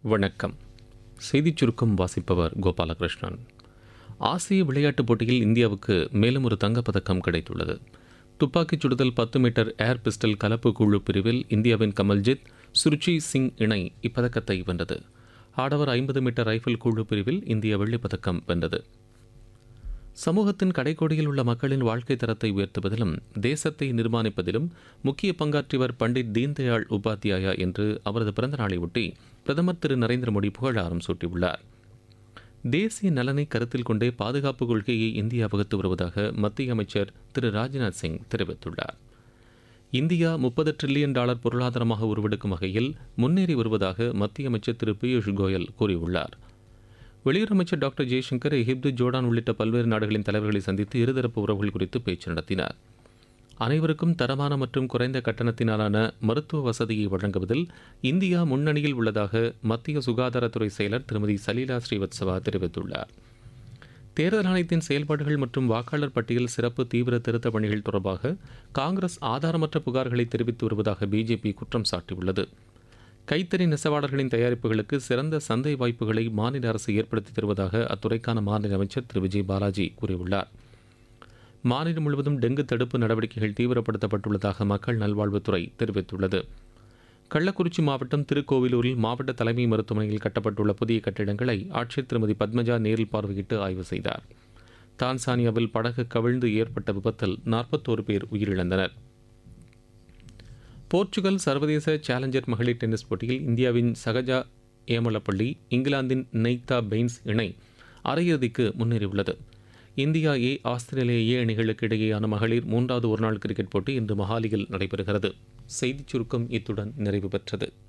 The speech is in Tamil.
வணக்கம் செய்திச் சுருக்கம் வாசிப்பவர் கோபாலகிருஷ்ணன் ஆசிய விளையாட்டுப் போட்டியில் இந்தியாவுக்கு மேலும் ஒரு தங்கப்பதக்கம் கிடைத்துள்ளது துப்பாக்கிச் சுடுதல் பத்து மீட்டர் ஏர் பிஸ்டல் கலப்பு குழு பிரிவில் இந்தியாவின் கமல்ஜித் சுருச்சி சிங் இணை இப்பதக்கத்தை வென்றது ஆடவர் ஐம்பது மீட்டர் ரைஃபிள் குழு பிரிவில் இந்திய வெள்ளிப் பதக்கம் வென்றது சமூகத்தின் கடைக்கோடியில் உள்ள மக்களின் வாழ்க்கை தரத்தை உயர்த்துவதிலும் தேசத்தை நிர்மாணிப்பதிலும் முக்கிய பங்காற்றியவர் பண்டிட் தீன்தயாள் உபாத்யாயா என்று அவரது பிறந்த நாளை ஒட்டி பிரதமர் திரு நரேந்திர மோடி புகழாரம் சூட்டியுள்ளார் தேசிய நலனை கருத்தில் கொண்டே பாதுகாப்பு கொள்கையை இந்தியா வகுத்து வருவதாக மத்திய அமைச்சர் திரு ராஜ்நாத் சிங் தெரிவித்துள்ளார் இந்தியா முப்பது டிரில்லியன் டாலர் பொருளாதாரமாக உருவெடுக்கும் வகையில் முன்னேறி வருவதாக மத்திய அமைச்சர் திரு பியூஷ் கோயல் கூறியுள்ளார் வெளியுறவு அமைச்சர் டாக்டர் ஜெய்சங்கர் எகிப்து ஜோர்டான் உள்ளிட்ட பல்வேறு நாடுகளின் தலைவர்களை சந்தித்து இருதரப்பு உறவுகள் குறித்து பேச்சு நடத்தினார் அனைவருக்கும் தரமான மற்றும் குறைந்த கட்டணத்தினாலான மருத்துவ வசதியை வழங்குவதில் இந்தியா முன்னணியில் உள்ளதாக மத்திய சுகாதாரத்துறை செயலர் திருமதி சலீலா ஸ்ரீவத்சவா தெரிவித்துள்ளார் தேர்தல் ஆணையத்தின் செயல்பாடுகள் மற்றும் வாக்காளர் பட்டியல் சிறப்பு தீவிர திருத்த பணிகள் தொடர்பாக காங்கிரஸ் ஆதாரமற்ற புகார்களை தெரிவித்து வருவதாக பிஜேபி குற்றம் சாட்டியுள்ளது கைத்தறி நெசவாளர்களின் தயாரிப்புகளுக்கு சிறந்த சந்தை வாய்ப்புகளை மாநில அரசு ஏற்படுத்தி தருவதாக அத்துறைக்கான மாநில அமைச்சர் திரு விஜய் பாலாஜி கூறியுள்ளார் மாநிலம் முழுவதும் டெங்கு தடுப்பு நடவடிக்கைகள் தீவிரப்படுத்தப்பட்டுள்ளதாக மக்கள் நல்வாழ்வுத்துறை தெரிவித்துள்ளது கள்ளக்குறிச்சி மாவட்டம் திருக்கோவிலூரில் மாவட்ட தலைமை மருத்துவமனையில் கட்டப்பட்டுள்ள புதிய கட்டிடங்களை ஆட்சியர் திருமதி பத்மஜா நேரில் பார்வையிட்டு ஆய்வு செய்தார் தான்சானியாவில் படகு கவிழ்ந்து ஏற்பட்ட விபத்தில் நாற்பத்தோரு பேர் உயிரிழந்தனர் போர்ச்சுகல் சர்வதேச சேலஞ்சர் மகளிர் டென்னிஸ் போட்டியில் இந்தியாவின் சகஜா ஏமலப்பள்ளி இங்கிலாந்தின் நெய்தா பெயின்ஸ் இணை அரையிறுதிக்கு முன்னேறியுள்ளது இந்தியா ஏ ஆஸ்திரேலியா ஏ அணிகளுக்கு இடையேயான மகளிர் மூன்றாவது ஒருநாள் கிரிக்கெட் போட்டி இன்று மொஹாலியில் நடைபெறுகிறது செய்திச் சுருக்கம் இத்துடன் நிறைவு பெற்றது